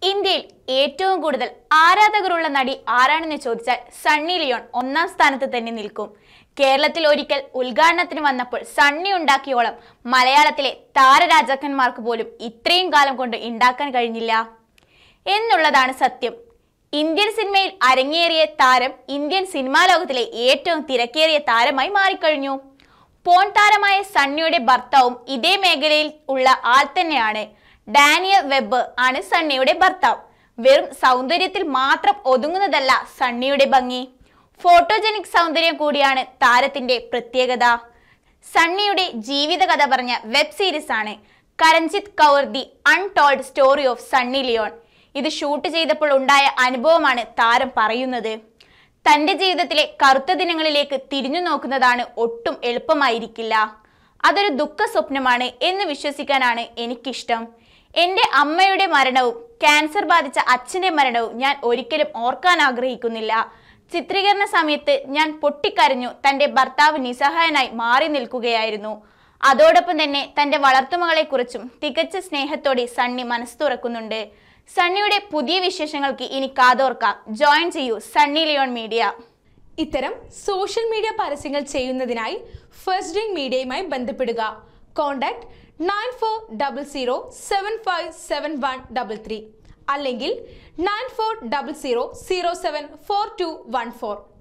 ഇന്ത്യയിൽ ഏറ്റവും കൂടുതൽ ആരാധകരുള്ള നടി ആരാണെന്ന് ചോദിച്ചാൽ സണ്ണി ലിയോൺ ഒന്നാം സ്ഥാനത്ത് തന്നെ നിൽക്കും കേരളത്തിൽ ഒരിക്കൽ ഉദ്ഘാടനത്തിന് വന്നപ്പോൾ സണ്ണി ഉണ്ടാക്കിയോളം മലയാളത്തിലെ താരരാജാക്കന്മാർക്ക് പോലും ഇത്രയും കാലം കൊണ്ട് ഉണ്ടാക്കാൻ കഴിഞ്ഞില്ല എന്നുള്ളതാണ് സത്യം ഇന്ത്യൻ സിനിമയിൽ അരങ്ങേറിയ താരം ഇന്ത്യൻ സിനിമാ ലോകത്തിലെ ഏറ്റവും തിരക്കേറിയ താരമായി മാറിക്കഴിഞ്ഞു പോൺ താരമായ സണ്ണിയുടെ ഭർത്താവും ഇതേ മേഖലയിൽ ഉള്ള ആൾ തന്നെയാണ് ഡാനിയൽ വെബ് ആണ് സണ്ണിയുടെ ഭർത്താവ് വെറും സൗന്ദര്യത്തിൽ മാത്രം ഒതുങ്ങുന്നതല്ല സണ്ണിയുടെ ഭംഗി ഫോട്ടോജനിക് സൗന്ദര്യം കൂടിയാണ് താരത്തിന്റെ പ്രത്യേകത സണ്ണിയുടെ ജീവിതകഥ പറഞ്ഞ വെബ് സീരീസ് ആണ് Karenjit Kaur the untold story of Sunny Leone ഇത് ഷൂട്ട് ചെയ്തപ്പോൾ ഉണ്ടായ അനുഭവമാണ് താരം പറയുന്നത് തന്റെ ജീവിതത്തിലെ കറുത്ത ദിനങ്ങളിലേക്ക് തിരിഞ്ഞു നോക്കുന്നതാണ് ഒട്ടും എളുപ്പമായിരിക്കില്ല അതൊരു ദുഃഖ സ്വപ്നമാണ് എന്ന് വിശ്വസിക്കാനാണ് എനിക്കിഷ്ടം എൻ്റെ അമ്മയുടെ മരണവും ക്യാൻസർ ബാധിച്ച അച്ഛൻ്റെ മരണവും ഞാൻ ഒരിക്കലും ഓർക്കാൻ ആഗ്രഹിക്കുന്നില്ല ചിത്രീകരണ സമയത്ത് ഞാൻ പൊട്ടിക്കരഞ്ഞു തൻ്റെ ഭർത്താവ് നിസ്സഹായനായി മാറി നിൽക്കുകയായിരുന്നു അതോടൊപ്പം തന്നെ തൻ്റെ വളർത്തുമകളെക്കുറിച്ചും തികച്ച സ്നേഹത്തോടെ സണ്ണി മനസ്സ് തുറക്കുന്നുണ്ട് സണ്ണിയുടെ പുതിയ വിശേഷങ്ങൾക്ക് ഇനി കാതോർക്കാം ജോയിൻ ചെയ്യൂ സണ്ണി ലിയോൺ മീഡിയ ഇത്തരം സോഷ്യൽ മീഡിയ പരസ്യങ്ങൾ ചെയ്യുന്നതിനായി ഫസ്റ്റ് ഡ്രിങ്ക് മീഡിയയുമായി ബന്ധപ്പെടുക contact nine four double zero seven five seven one double three അല്ലെങ്കിൽ nine four double zero zero seven four two one four